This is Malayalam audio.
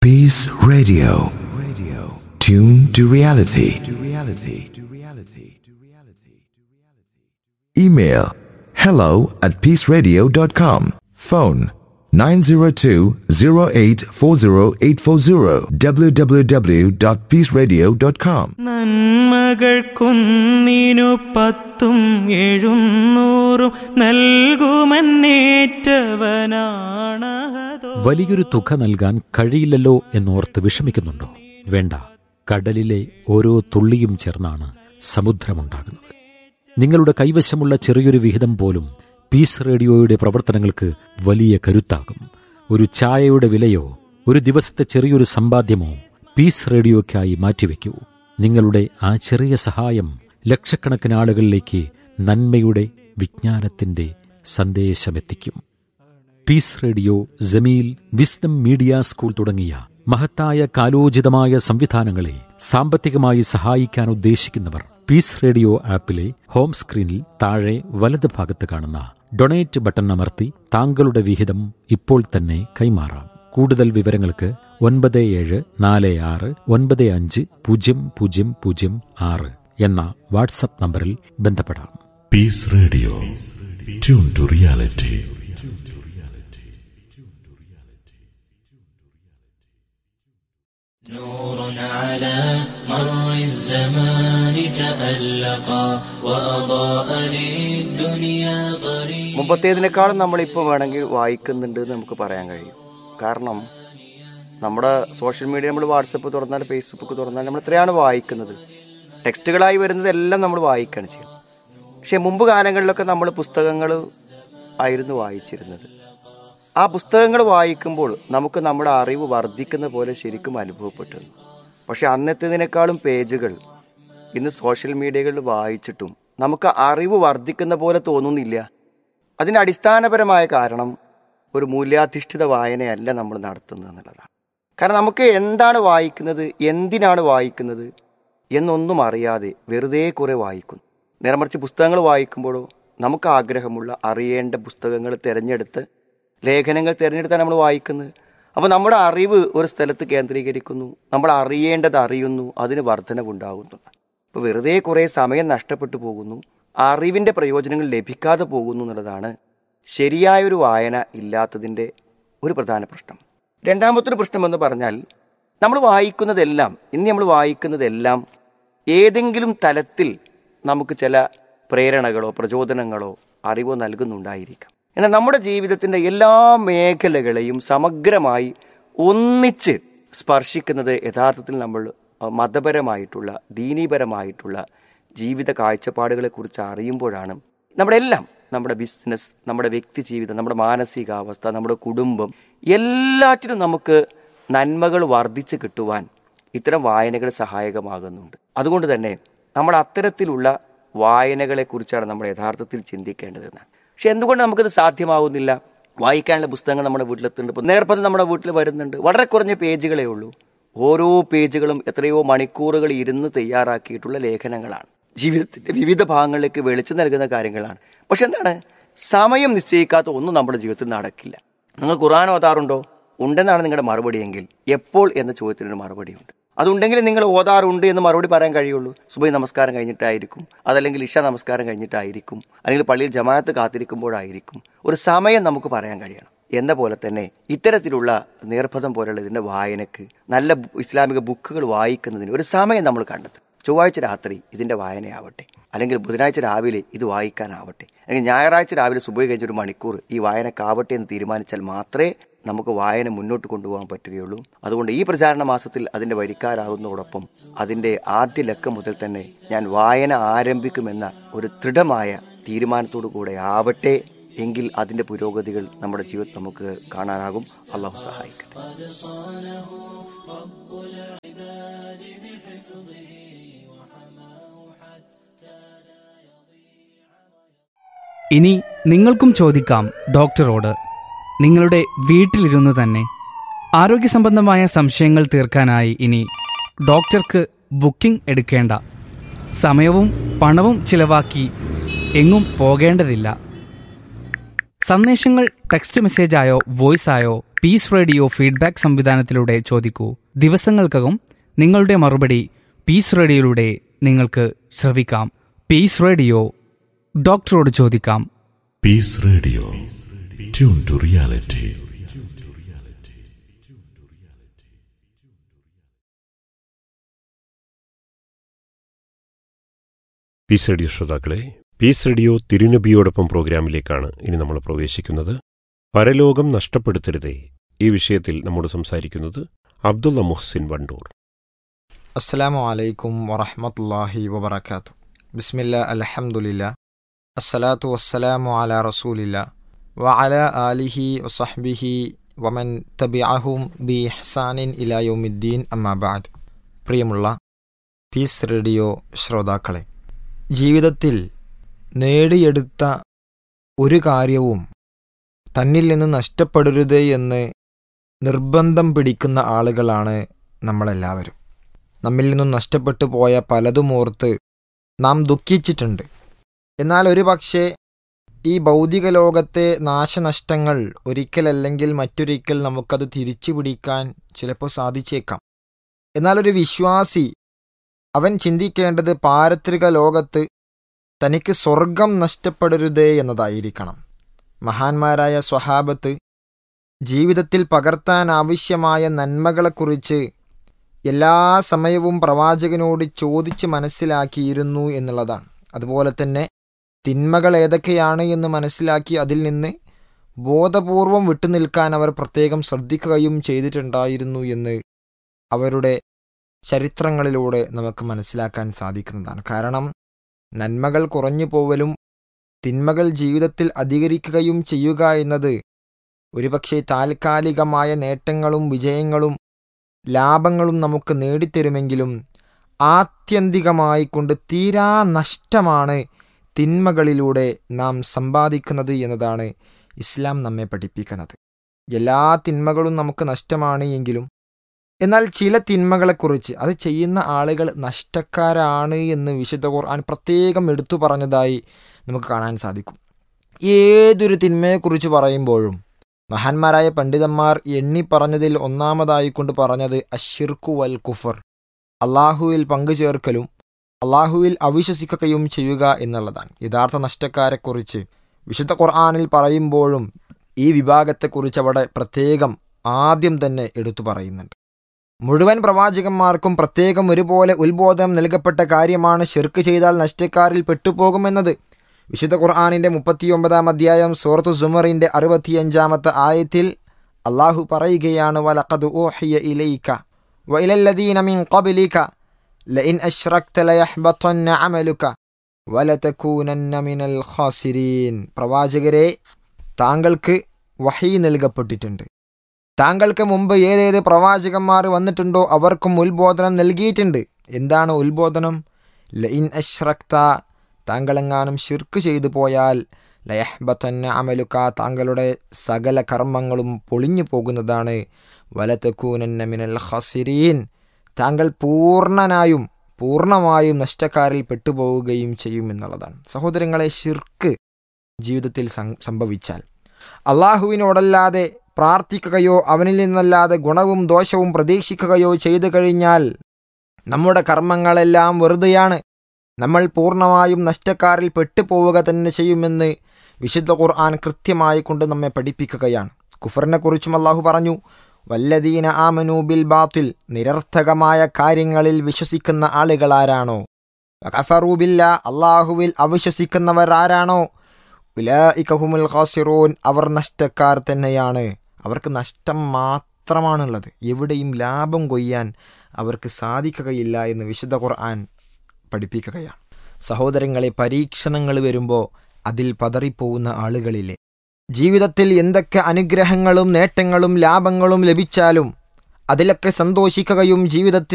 Peace Radio. Radio. Tune to reality. To reality. To reality. To reality. Email hello at peaceradio.com. Phone 902-0840840 www.peaceradio.com. നന്മകൾക്കൊന്നിനു പത്തും എഴുന്നൂറും നൽകുമെന്നേറ്റവനാണതോ വലിയൊരു തുക നൽകാൻ കഴിയില്ലല്ലോ എന്നോർത്ത് വിഷമിക്കുന്നുണ്ടോ വേണ്ട കടലിലെ ഓരോ തുള്ളിയും ചേർന്നാണ് സമുദ്രമുണ്ടാകുന്നത് നിങ്ങളുടെ കൈവശമുള്ള ചെറിയൊരു വിഹിതം പോലും പീസ് റേഡിയോയുടെ പ്രവർത്തനങ്ങൾക്ക് വലിയ കരുത്താകും ഒരു ചായയുടെ വിലയോ ഒരു ദിവസത്തെ ചെറിയൊരു സമ്പാദ്യമോ പീസ് റേഡിയോയ്ക്കായി മാറ്റിവെക്കൂ നിങ്ങളുടെ ആ ചെറിയ സഹായം ലക്ഷക്കണക്കിന് ആളുകളിലേക്ക് നന്മയുടെ വിജ്ഞാനത്തിന്റെ സന്ദേശമെത്തിക്കും Peace Radio Jameel Wisdom media school തുടങ്ങിയ മഹത്തായ കാലോചിതമായ സംവിധാനങ്ങളെ സാമ്പത്തികമായി സഹായിക്കാൻ ഉദ്ദേശിക്കുന്നവർ പീസ് റേഡിയോ ആപ്പിലെ ഹോം സ്ക്രീനിൽ താഴെ വലത് ഭാഗത്ത് കാണുന്ന ഡൊണേറ്റ് ബട്ടൺ അമർത്തി താങ്കളുടെ വിഹിതം ഇപ്പോൾ തന്നെ കൈമാറാം കൂടുതൽ വിവരങ്ങൾക്ക് ഒൻപത് ഏഴ് നാല് ആറ് ഒൻപത് അഞ്ച് പൂജ്യം പൂജ്യം പൂജ്യം ആറ് എന്ന വാട്സപ്പ് നമ്പറിൽ ബന്ധപ്പെടാം Peace Radio. Tune to reality. نور على مر الزمان تألقا وأضاء للدنيا طريقا മുമ്പത്തേതിനേക്കാളും നമ്മളിപ്പോൾ വേണമെങ്കിൽ വായിക്കുന്നുണ്ട് എന്ന് നമുക്ക് പറയാൻ കഴിയും കാരണം നമ്മുടെ സോഷ്യൽ മീഡിയ നമ്മൾ വാട്സപ്പ് തുറന്നാൽ ഫേസ്ബുക്ക് തുറന്നാൽ നമ്മൾ എത്രയാണ് വായിക്കുന്നത് ടെക്സ്റ്റുകളായി വരുന്നതെല്ലാം നമ്മൾ വായിക്കുകയാണ് ചെയ്യുന്നത് പക്ഷേ മുമ്പ് കാലങ്ങളിലൊക്കെ നമ്മൾ പുസ്തകങ്ങൾ ആയിരുന്നു വായിച്ചിരുന്നത് ആ പുസ്തകങ്ങൾ വായിക്കുമ്പോൾ നമുക്ക് നമ്മുടെ അറിവ് വർദ്ധിക്കുന്ന പോലെ ശരിക്കും അനുഭവപ്പെട്ടിരുന്നു പക്ഷെ അന്നത്തേതിനേക്കാളും പേജുകൾ ഇന്ന് സോഷ്യൽ മീഡിയകളിൽ വായിച്ചിട്ടും നമുക്ക് അറിവ് വർദ്ധിക്കുന്ന പോലെ തോന്നുന്നില്ല അതിന് അടിസ്ഥാനപരമായ കാരണം ഒരു മൂല്യാധിഷ്ഠിത വായനയല്ല നമ്മൾ നടത്തുന്നത് എന്നുള്ളതാണ് കാരണം നമുക്ക് എന്താണ് വായിക്കുന്നത് എന്തിനാണ് വായിക്കുന്നത് എന്നൊന്നും അറിയാതെ വെറുതെ കുറെ വായിക്കുന്നു നേരെ മറിച്ച് പുസ്തകങ്ങൾ വായിക്കുമ്പോഴോ നമുക്ക് ആഗ്രഹമുള്ള അറിയേണ്ട പുസ്തകങ്ങൾ തിരഞ്ഞെടുത്ത് ലേഖനങ്ങൾ തിരഞ്ഞെടുത്താണ് നമ്മൾ വായിക്കുന്നത് അപ്പോൾ നമ്മുടെ അറിവ് ഒരു സ്ഥലത്ത് കേന്ദ്രീകരിക്കുന്നു നമ്മൾ അറിയേണ്ടത് അറിയുന്നു അതിന് വർധനവുണ്ടാകുന്നു ഇപ്പോൾ വെറുതെ കുറേ സമയം നഷ്ടപ്പെട്ടു പോകുന്നു അറിവിൻ്റെ പ്രയോജനങ്ങൾ ലഭിക്കാതെ പോകുന്നു എന്നുള്ളതാണ് ശരിയായൊരു വായന ഇല്ലാത്തതിൻ്റെ ഒരു പ്രധാന പ്രശ്നം രണ്ടാമത്തെ ഒരു പ്രശ്നം എന്ന് പറഞ്ഞാൽ നമ്മൾ വായിക്കുന്നതെല്ലാം ഇന്ന് നമ്മൾ വായിക്കുന്നതെല്ലാം ഏതെങ്കിലും തലത്തിൽ നമുക്ക് ചില പ്രേരണകളോ പ്രചോദനങ്ങളോ അറിവോ നൽകുന്നുണ്ടായിരിക്കാം എന്നാൽ നമ്മുടെ ജീവിതത്തിൻ്റെ എല്ലാ മേഖലകളെയും സമഗ്രമായി ഒന്നിച്ച് സ്പർശിക്കുന്നത് യഥാർത്ഥത്തിൽ നമ്മൾ അഹ്, മതപരമായിട്ടുള്ള ദീനീപരമായിട്ടുള്ള ജീവിത കാഴ്ചപ്പാടുകളെക്കുറിച്ച് അറിയുമ്പോഴാണ് നമ്മുടെ എല്ലാം നമ്മുടെ ബിസിനസ് നമ്മുടെ വ്യക്തി ജീവിതം നമ്മുടെ മാനസികാവസ്ഥ നമ്മുടെ കുടുംബം എല്ലാറ്റിനും നമുക്ക് നന്മകൾ വർദ്ധിച്ച് കിട്ടുവാൻ ഇത്തരം വായനകൾ സഹായകമാകുന്നുണ്ട് അതുകൊണ്ട് തന്നെ നമ്മൾ അത്തരത്തിലുള്ള വായനകളെക്കുറിച്ചാണ് നമ്മൾ യഥാർത്ഥത്തിൽ ചിന്തിക്കേണ്ടതെന്നാണ് പക്ഷെ എന്തുകൊണ്ട് നമുക്കത് സാധ്യമാവുന്നില്ല വായിക്കാനുള്ള പുസ്തകങ്ങൾ നമ്മുടെ വീട്ടിലെത്തുന്നുണ്ട് ഇപ്പോൾ നേർപ്പത് നമ്മുടെ വീട്ടിൽ വരുന്നുണ്ട് വളരെ കുറഞ്ഞ പേജുകളേ ഉള്ളൂ ഓരോ പേജുകളും എത്രയോ മണിക്കൂറുകൾ ഇരുന്ന് തയ്യാറാക്കിയിട്ടുള്ള ലേഖനങ്ങളാണ് ജീവിതത്തിന്റെ വിവിധ ഭാഗങ്ങളിലേക്ക് വെളിച്ചം നൽകുന്ന കാര്യങ്ങളാണ് പക്ഷെ എന്താണ് സമയം നിശ്ചയിക്കാത്ത ഒന്നും നമ്മുടെ ജീവിതത്തിൽ നടക്കില്ല നിങ്ങൾ ഖുർആൻ ഓതാറുണ്ടോ ഉണ്ടെന്നാണ് നിങ്ങളുടെ മറുപടിയെങ്കിൽ എപ്പോൾ എന്ന ചോദ്യത്തിനൊരു മറുപടിയുണ്ട് അതുണ്ടെങ്കിൽ നിങ്ങൾ ഓതാറുണ്ട് എന്ന് മറുപടി പറയാൻ കഴിയുള്ളൂ സുബൈ നമസ്കാരം കഴിഞ്ഞിട്ടായിരിക്കും അതല്ലെങ്കിൽ ഇഷ നമസ്കാരം കഴിഞ്ഞിട്ടായിരിക്കും അല്ലെങ്കിൽ പള്ളിയിൽ ജമാഅത്ത് കാത്തിരിക്കുമ്പോഴായിരിക്കും ഒരു സമയം നമുക്ക് പറയാൻ കഴിയണം എന്ന പോലെ തന്നെ ഇത്തരത്തിലുള്ള നിർബന്ധം പോലുള്ള ഇതിന്റെ വായനക്ക് നല്ല ബു- ഇസ്ലാമിക ബുക്കുകൾ വായിക്കുന്നതിന് ഒരു സമയം നമ്മൾ കണ്ടെത്തും ചൊവ്വാഴ്ച രാത്രി ഇതിന്റെ വായനയാവട്ടെ അല്ലെങ്കിൽ ബുധനാഴ്ച രാവിലെ ഇത് വായിക്കാനാവട്ടെ അല്ലെങ്കിൽ ഞായറാഴ്ച രാവിലെ സുബൈ കഴിഞ്ഞ ഒരു മണിക്കൂർ ഈ വായനക്കാവട്ടെ എന്ന് തീരുമാനിച്ചാൽ മാത്രമേ നമുക്ക് വായന മുന്നോട്ട് കൊണ്ടുപോകാൻ പറ്റുകയുള്ളൂ അതുകൊണ്ട് ഈ പ്രചാരണ മാസത്തിൽ അതിന്റെ വരിക്കാരാകുന്നതോടൊപ്പം അതിന്റെ ആദ്യ ലക്കം മുതൽ തന്നെ ഞാൻ വായന ആരംഭിക്കുമെന്ന ഒരു ദൃഢമായ തീരുമാനത്തോടു കൂടെ ആവട്ടെ എങ്കിൽ അതിന്റെ പുരോഗതികൾ നമ്മുടെ ജീവിതത്തിൽ നമുക്ക് കാണാനാകും അള്ളാഹു സഹായിക്കട്ടെ ഇനി നിങ്ങൾക്കും ചോദിക്കാം ഡോക്ടറോട് നിങ്ങളുടെ വീട്ടിലിരുന്ന് തന്നെ ആരോഗ്യ സംബന്ധമായ സംശയങ്ങൾ തീർക്കാനായി ഇനി ഡോക്ടർക്ക് ബുക്കിംഗ് എടുക്കേണ്ട സമയവും പണവും ചിലവാക്കി എങ്ങും പോകേണ്ടതില്ല സന്ദേശങ്ങൾ ടെക്സ്റ്റ് മെസ്സേജായോ വോയിസ് ആയോ പീസ് റേഡിയോ ഫീഡ്ബാക്ക് സംവിധാനത്തിലൂടെ ചോദിക്കൂ ദിവസങ്ങൾക്കകം നിങ്ങളുടെ മറുപടി പീസ് റേഡിയോയിലൂടെ നിങ്ങൾക്ക് ശ്രവിക്കാം പീസ് റേഡിയോ ഡോക്ടറോട് ചോദിക്കാം Peace Radio. Tune to reality. Peace Radio ശ്രോതാക്കളെ പീസ് റേഡിയോ തിരുനബിയോടൊപ്പം പ്രോഗ്രാമിലേക്കാണ് ഇനി നമ്മൾ പ്രവേശിക്കുന്നത് പരലോകം നഷ്ടപ്പെടുത്തരുതേ ഈ വിഷയത്തിൽ നമ്മോട് സംസാരിക്കുന്നത് അബ്ദുള്ള മുഹ്സിൻ വണ്ടൂർ അസ്സലാമു അലൈക്കും വറഹമത്തല്ലാഹി വബർക്കാത്തു ബിസ്മില്ല അൽഹംദുലില്ല അസ്സലാത്തു വസ്സലാമു അല റസൂലില്ല വ അല ആലിഹി വസഹ്ബിഹി വമൻ തബിഅഹും ബി ഹസാനിൻ ഇലായോമിദ്ദീൻ അമ്മാബാദ് പ്രിയമുള്ള പീസ് റേഡിയോ ശ്രോതാക്കളെ ജീവിതത്തിൽ നേടിയെടുത്ത ഒരു കാര്യവും തന്നിൽ നിന്ന് നഷ്ടപ്പെടരുത് എന്ന് നിർബന്ധം പിടിക്കുന്ന ആളുകളാണ് നമ്മളെല്ലാവരും നമ്മിൽ നിന്നും നഷ്ടപ്പെട്ടു പോയ പലതും ഓർത്ത് നാം ദുഃഖിച്ചിട്ടുണ്ട് എന്നാൽ ഒരു പക്ഷേ ഈ ഭൗതിക ലോകത്തെ നാശനഷ്ടങ്ങൾ ഒരിക്കലല്ലെങ്കിൽ മറ്റൊരിക്കൽ നമുക്കത് തിരിച്ചു പിടിക്കാൻ ചിലപ്പോൾ സാധിച്ചേക്കാം എന്നാൽ ഒരു വിശ്വാസി അവൻ ചിന്തിക്കേണ്ടത് പാരത്രിക ലോകത്ത് തനിക്ക് സ്വർഗം നഷ്ടപ്പെടരുതേ എന്നതായിരിക്കണം മഹാന്മാരായ സ്വഹാബത്ത് ജീവിതത്തിൽ പകർത്താൻ ആവശ്യമായ നന്മകളെക്കുറിച്ച് എല്ലാ സമയവും പ്രവാചകനോട് ചോദിച്ച് മനസ്സിലാക്കിയിരുന്നു എന്നുള്ളതാണ് അതുപോലെ തന്നെ തിന്മകൾ ഏതൊക്കെയാണ് എന്ന് മനസ്സിലാക്കി അതിൽ നിന്ന് ബോധപൂർവം വിട്ടുനിൽക്കാൻ അവർ പ്രത്യേകം ശ്രദ്ധിക്കുകയും ചെയ്തിട്ടുണ്ടായിരുന്നു എന്ന് അവരുടെ ചരിത്രങ്ങളിലൂടെ നമുക്ക് മനസ്സിലാക്കാൻ സാധിക്കുന്നതാണ് കാരണം നന്മകൾ കുറഞ്ഞു പോവലും തിന്മകൾ ജീവിതത്തിൽ അധികരിക്കുകയും ചെയ്യുക എന്നത് ഒരുപക്ഷെ താൽക്കാലികമായ നേട്ടങ്ങളും വിജയങ്ങളും ലാഭങ്ങളും നമുക്ക് നേടിത്തരുമെങ്കിലും ആത്യന്തികമായി കൊണ്ട് തീരാ നഷ്ടമാണ് തിന്മകളിലൂടെ നാം സമ്പാദിക്കുന്നത് എന്നതാണ് ഇസ്ലാം നമ്മെ പഠിപ്പിക്കുന്നത് എല്ലാ തിന്മകളും നമുക്ക് നഷ്ടമാണ് എങ്കിലും എന്നാൽ ചില തിന്മകളെക്കുറിച്ച് അത് ചെയ്യുന്ന ആളുകൾ നഷ്ടക്കാരാണ് എന്ന് വിശുദ്ധ ഖുർആൻ പ്രത്യേകം എടുത്തു പറഞ്ഞതായി നമുക്ക് കാണാൻ സാധിക്കും ഏതൊരു തിന്മയെക്കുറിച്ച് പറയുമ്പോഴും മഹാന്മാരായ പണ്ഡിതന്മാർ എണ്ണി പറഞ്ഞതിൽ ഒന്നാമതായി കൊണ്ട് പറഞ്ഞത് അഷിർക്കു വൽ കുഫർ അള്ളാഹുവിൽ പങ്കുചേർക്കലും അള്ളാഹുവിൽ അവിശ്വസിക്കുകയും ചെയ്യുക എന്നുള്ളതാണ് യഥാർത്ഥ നഷ്ടക്കാരെക്കുറിച്ച് വിശുദ്ധ ഖുർആാനിൽ പറയുമ്പോഴും ഈ വിഭാഗത്തെക്കുറിച്ച് അവിടെ പ്രത്യേകം ആദ്യം തന്നെ എടുത്തു പറയുന്നുണ്ട് മുഴുവൻ പ്രവാചകന്മാർക്കും പ്രത്യേകം ഒരുപോലെ ഉത്ബോധനം നൽകപ്പെട്ട കാര്യമാണ് ഷിർക്ക് ചെയ്താൽ നഷ്ടക്കാരിൽ പെട്ടുപോകുമെന്നത് വിശുദ്ധ ഖുർആാനിൻ്റെ മുപ്പത്തിയൊമ്പതാം അധ്യായം സൂറത്ത് സുമറിൻ്റെ അറുപത്തിയഞ്ചാമത്തെ ആയത്തിൽ അള്ളാഹു പറയുകയാണ് വലഖദ് ഊഹിയ ഇലൈക വഇലല്ലദീന മിൻ ഖബ്ലിക ലഇൻ അശ്റക്ത ലയഹ്ബത്തന്ന അമലുക വലതകൂനന്ന മിനൽ ഖാസിരീൻ പ്രവാചകരെ താങ്കൾക്ക് വഹി നൽകപ്പെട്ടിട്ടുണ്ട് താങ്കൾക്ക് മുമ്പ് ഏതേത് പ്രവാചകന്മാർ വന്നിട്ടുണ്ടോ അവർക്കും ഉത്ബോധനം നൽകിയിട്ടുണ്ട് എന്താണ് ഉത്ബോധനം ലഇൻ അശ്റക്ത താങ്കളെങ്ങാനും ഷിർക്ക് ചെയ്തു പോയാൽ ലയഹ്ബത്തന്ന അമലുക്ക താങ്കളുടെ സകല കർമ്മങ്ങളും പൊളിഞ്ഞു പോകുന്നതാണ് വലത്തക്കൂനന്ന മിനൽ ഹസിരീൻ താങ്കൾ പൂർണ്ണനായും പൂർണ്ണമായും നഷ്ടക്കാരിൽ പെട്ടുപോവുകയും ചെയ്യുമെന്നുള്ളതാണ് സഹോദരങ്ങളെ ഷിർക്ക് ജീവിതത്തിൽ സംഭവിച്ചാൽ അള്ളാഹുവിനോടല്ലാതെ പ്രാർത്ഥിക്കുകയോ അവനിൽ നിന്നല്ലാതെ ഗുണവും ദോഷവും പ്രതീക്ഷിക്കുകയോ ചെയ്തു കഴിഞ്ഞാൽ നമ്മുടെ കർമ്മങ്ങളെല്ലാം വെറുതെയാണ് നമ്മൾ പൂർണ്ണമായും നഷ്ടക്കാരിൽ പെട്ടുപോവുക തന്നെ ചെയ്യുമെന്ന് വിശുദ്ധ ഖുർആൻ കൃത്യമായി കൊണ്ട് നമ്മെ പഠിപ്പിക്കുകയാണ് കുഫറിനെ കുറിച്ചും അള്ളാഹു പറഞ്ഞു വല്ലദീന ആമനു ബിൽ ബാത്തിൽ നിരർത്ഥകമായ കാര്യങ്ങളിൽ വിശ്വസിക്കുന്ന ആളുകളാരാണോ കഫറൂബില്ല അള്ളാഹുവിൽ അവിശ്വസിക്കുന്നവർ ആരാണോ ഉലായിക്കഹുമുൽ ഖാസിറൂൻ അവർ നഷ്ടക്കാർ തന്നെയാണ് അവർക്ക് നഷ്ടം മാത്രമാണുള്ളത് എവിടെയും ലാഭം കൊയ്യാൻ അവർക്ക് സാധിക്കുകയില്ല എന്ന് വിശുദ്ധ ഖുർആൻ പഠിപ്പിക്കുകയാണ് സഹോദരങ്ങളെ പരീക്ഷണങ്ങൾ വരുമ്പോൾ അതിൽ പതറിപ്പോവുന്ന ആളുകളിലെ ജീവിതത്തിൽ എന്തൊക്കെ അനുഗ്രഹങ്ങളും നേട്ടങ്ങളും ലാഭങ്ങളും ലഭിച്ചാലും അതിലൊക്കെ സന്തോഷിക്കുകയും ജീവിതത്തിൽ